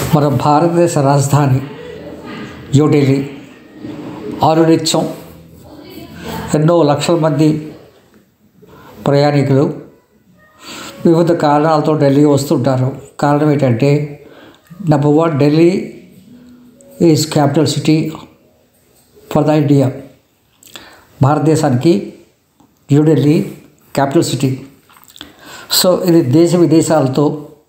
మన భారతదేశ రాజధాని న్యూఢిల్లీ ఆరునిత్యం ఎన్నో లక్షల మంది ప్రయాణికులు వివిధ కారణాలతో ఢిల్లీ వస్తుంటారు కారణం ఏంటంటే number one Delhi is capital city for the India భారతదేశానికి న్యూఢిల్లీ క్యాపిటల్ సిటీ సో ఇది దేశ విదేశాలతో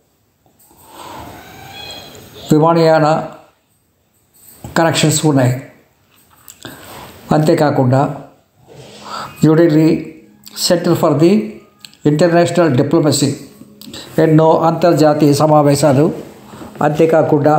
విమానయాన కనెక్షన్స్ ఉన్నాయి అంతేకాకుండా New Delhi centre for the international diplomacy ఎన్నో అంతర్జాతీయ సమావేశాలు అంతేకాకుండా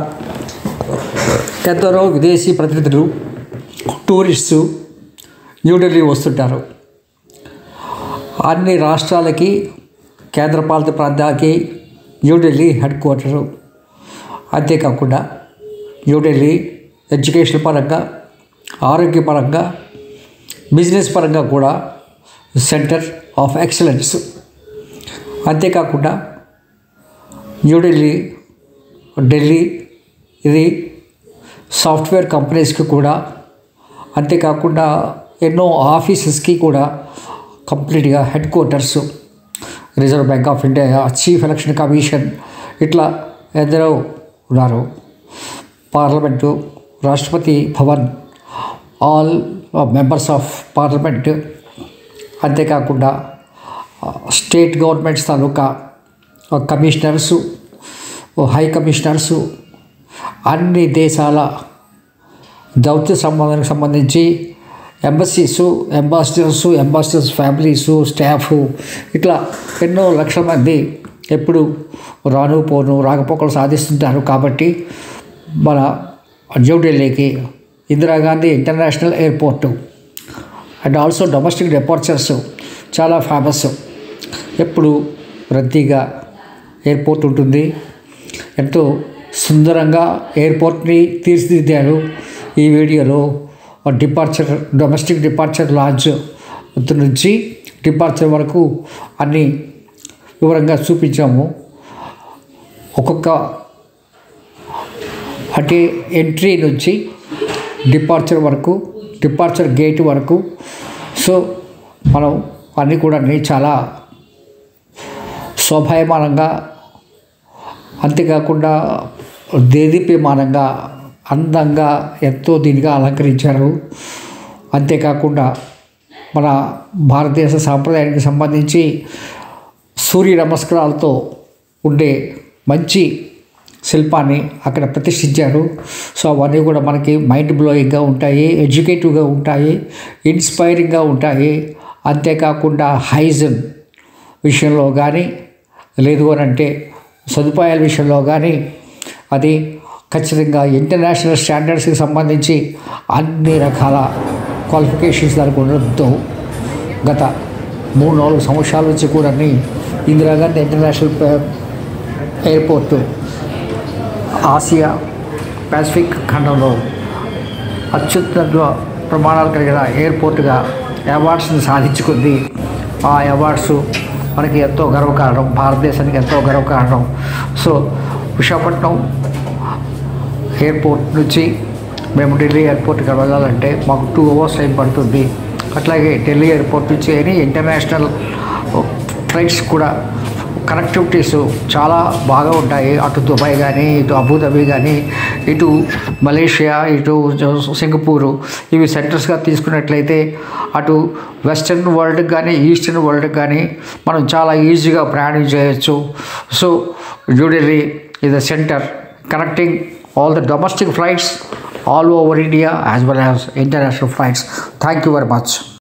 ఎందరో విదేశీ ప్రతినిధులు టూరిస్టు న్యూఢిల్లీ వస్తుంటారు అన్ని రాష్ట్రాలకి కేంద్రపాలిత ప్రాంతాలకి న్యూఢిల్లీ హెడ్ క్వార్టరు అంతేకాకుండా న్యూఢిల్లీ ఎడ్యుకేషన్ పరంగా ఆరోగ్యపరంగా బిజినెస్ పరంగా కూడా సెంటర్ ఆఫ్ ఎక్సలెన్స్ అంతేకాకుండా న్యూఢిల్లీ ఢిల్లీ ఇది సాఫ్ట్వేర్ కంపెనీస్కి కూడా అంతేకాకుండా ఎన్నో ఆఫీసెస్కి కూడా కంప్లీట్గా headquarters Reserve Bank of India chief election commission ఇట్లా ఎందరో ఉన్నారు parliament Rashtrapati Bhavan all members of parliament అంతేకాకుండా స్టేట్ గవర్నమెంట్స్ తాలూకా కమిషనర్సు హై కమిషనర్సు అన్ని దేశాల దౌత్య సంబంధానికి సంబంధించి embassies ambassadors ambassadors families staff ఇట్లా ఎన్నో లక్షల మంది ఎప్పుడు రాను పోను రాకపోకలు సాధిస్తుంటారు కాబట్టి మన న్యూఢిల్లీకి Indira Gandhi international airport and also domestic departures చాలా ఫేమస్ ఎప్పుడు రద్దీగా ఎయిర్పోర్ట్ ఉంటుంది ఎంతో సుందరంగా ఎయిర్పోర్ట్ని తీర్చిదిద్దారు ఈ వీడియోలో డిపార్చర్ డొమెస్టిక్ డిపార్చర్ లాంచ్ నుంచి డిపార్చర్ వరకు అన్ని వివరంగా చూపించాము ఒక్కొక్క అంటే ఎంట్రీ నుంచి డిపార్చర్ వరకు డిపార్చర్ గేట్ వరకు సో మనం అన్నీ కూడా చాలా శోభాయమానంగా అంతేకాకుండా దేదీప్యమానంగా అందంగా ఎంతో దీనిగా అలంకరించారు అంతేకాకుండా మన భారతదేశ సాంప్రదాయానికి సంబంధించి సూర్య నమస్కారాలతో ఉండే మంచి శిల్పాన్ని అక్కడ ప్రతిష్ఠించారు సో అవన్నీ కూడా మనకి మైండ్ బ్లోయింగ్గా ఉంటాయి ఎడ్యుకేటివ్గా ఉంటాయి ఇన్స్పైరింగ్గా ఉంటాయి అంతేకాకుండా హైజన్ విషయంలో కానీ లేదు అని అంటే సదుపాయాల విషయంలో కానీ అది ఖచ్చితంగా ఇంటర్నేషనల్ స్టాండర్డ్స్కి సంబంధించి అన్ని రకాల క్వాలిఫికేషన్స్ దానికి ఉండడంతో గత మూడు నాలుగు సంవత్సరాల నుంచి కూడా Indira Gandhi international airport Asia Pacific ఖండంలో అత్యుత్తమ ప్రమాణాలు కలిగిన ఎయిర్పోర్టుగా అవార్డ్స్ని సాధించుకుంది ఆ అవార్డ్స్ మనకి ఎంతో గర్వకారణం భారతదేశానికి ఎంతో గర్వకారణం సో విశాఖపట్నం ఎయిర్పోర్ట్ నుంచి మేము ఢిల్లీ ఎయిర్పోర్ట్కి వెళ్ళాలంటే మాకు టూ అవర్స్ టైం పడుతుంది అట్లాగే ఢిల్లీ ఎయిర్పోర్ట్ నుంచి అని ఇంటర్నేషనల్ ఫ్లైట్స్ కూడా కనెక్టివిటీస్ చాలా బాగా ఉంటాయి అటు దుబాయ్ కానీ ఇటు అబుదాబి కానీ ఇటు మలేషియా ఇటు సింగపూరు ఇవి సెంటర్స్గా తీసుకున్నట్లయితే అటు వెస్టర్న్ వరల్డ్కి కానీ ఈస్టర్న్ వరల్డ్కి కానీ మనం చాలా ఈజీగా ప్రయాణం చేయొచ్చు so New Delhi is the centre connecting all the domestic flights all over India as well as international flights. Thank you very much.